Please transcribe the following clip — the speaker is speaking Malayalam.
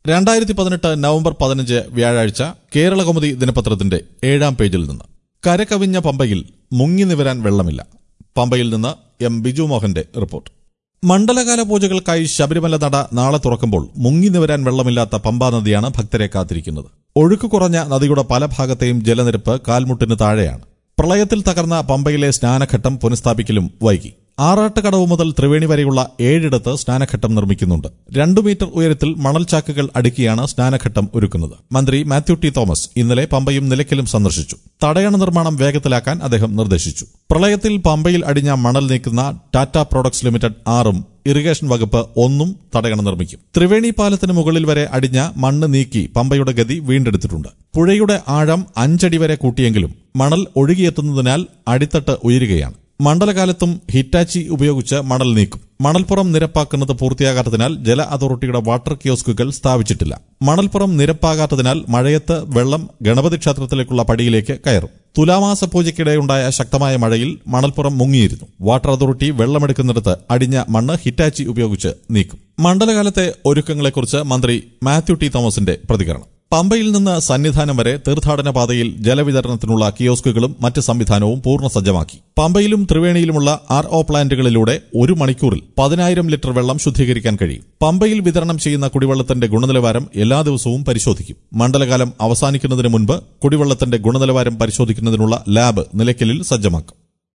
രണ്ടായിരത്തി പതിനെട്ട് നവംബർ പതിനഞ്ച് വ്യാഴാഴ്ച കേരളകൗമുദി ദിനപത്രത്തിന്റെ ഏഴാം പേജിൽ നിന്ന് കരകവിഞ്ഞ പമ്പയിൽ മുങ്ങി നിവരാൻ വെള്ളമില്ല പമ്പയിൽ നിന്ന് എം ബിജു മോഹന്റെ റിപ്പോർട്ട് മണ്ഡലകാല പൂജകൾക്കായി ശബരിമല നട നാളെ തുറക്കുമ്പോൾ മുങ്ങി നിവരാൻ വെള്ളമില്ലാത്ത പമ്പാ നദിയാണ് ഭക്തരെ കാത്തിരിക്കുന്നത് ഒഴുക്ക് കുറഞ്ഞ നദിയുടെ പല ഭാഗത്തെയും ജലനിരപ്പ് കാൽമുട്ടിന് താഴെയാണ് പ്രളയത്തിൽ തകർന്ന പമ്പയിലെ സ്നാനഘട്ടം പുനഃസ്ഥാപിക്കലും വൈകി ആറാട്ടുകടവ് മുതൽ ത്രിവേണി വരെയുള്ള ഏഴിടത്ത് സ്നാനഘട്ടം നിർമ്മിക്കുന്നുണ്ട് രണ്ടു മീറ്റർ ഉയരത്തിൽ മണൽച്ചാക്കുകൾ അടുക്കിയാണ് സ്നാനഘട്ടം ഒരുക്കുന്നത് മന്ത്രി മാത്യു ടി തോമസ് ഇന്നലെ പമ്പയും നിലയ്ക്കലും സന്ദർശിച്ചു തടയണ നിർമ്മാണം വേഗത്തിലാക്കാൻ അദ്ദേഹം നിർദ്ദേശിച്ചു പ്രളയത്തിൽ പമ്പയിൽ അടിഞ്ഞ മണൽ നീക്കുന്ന ടാറ്റ പ്രോഡക്ട്സ് ലിമിറ്റഡ് ആറും ഇറിഗേഷൻ വകുപ്പ് ഒന്നും തടയണ നിർമ്മിക്കും ത്രിവേണി പാലത്തിന് മുകളിൽ വരെ അടിഞ്ഞ മണ്ണ് നീക്കി പമ്പയുടെ ഗതി വീണ്ടെടുത്തിട്ടുണ്ട് പുഴയുടെ ആഴം അഞ്ചടി വരെ കൂട്ടിയെങ്കിലും മണൽ ഒഴുകിയെത്തുന്നതിനാൽ അടിത്തട്ട് ഉയരുകയാണ് മണ്ഡലകാലത്തും ഹിറ്റാച്ചി ഉപയോഗിച്ച് മണൽ നീക്കും മണൽപ്പുറം നിരപ്പാക്കുന്നത് പൂർത്തിയാകാത്തതിനാൽ ജല അതോറിറ്റിയുടെ വാട്ടർ കിയോസ്കുകൾ സ്ഥാപിച്ചിട്ടില്ല മണൽപ്പുറം നിരപ്പാകാത്തതിനാൽ മഴയത്ത് വെള്ളം ഗണപതി ക്ഷേത്രത്തിലേക്കുള്ള പടിയിലേക്ക് കയറും തുലാമാസ പൂജയ്ക്കിടെയുണ്ടായ ശക്തമായ മഴയിൽ മണൽപ്പുറം മുങ്ങിയിരുന്നു വാട്ടർ അതോറിറ്റി വെള്ളമെടുക്കുന്നിടത്ത് അടിഞ്ഞ മണ്ണ് ഹിറ്റാച്ചി ഉപയോഗിച്ച് നീക്കും മണ്ഡലകാലത്തെ ഒരുക്കങ്ങളെക്കുറിച്ച് മന്ത്രി മാത്യു ടി തോമസിന്റെ പ്രതികരണം പമ്പയിൽ നിന്ന് സന്നിധാനം വരെ തീർത്ഥാടന പാതയിൽ ജലവിതരണത്തിനുള്ള കിയോസ്കുകളും മറ്റ് സംവിധാനവും പൂർണ്ണ സജ്ജമാക്കി പമ്പയിലും ത്രിവേണിയിലുമുള്ള ആർ ഒ പ്ലാന്റുകളിലൂടെ ഒരു മണിക്കൂറിൽ പതിനായിരം ലിറ്റർ വെള്ളം ശുദ്ധീകരിക്കാൻ കഴിയും പമ്പയിൽ വിതരണം ചെയ്യുന്ന കുടിവെള്ളത്തിന്റെ ഗുണനിലവാരം എല്ലാ ദിവസവും പരിശോധിക്കും മണ്ഡലകാലം അവസാനിക്കുന്നതിന് മുൻപ് കുടിവെള്ളത്തിന്റെ ഗുണനിലവാരം പരിശോധിക്കുന്നതിനുള്ള ലാബ് നിലയ്ക്കലിൽ സജ്ജമാക്കും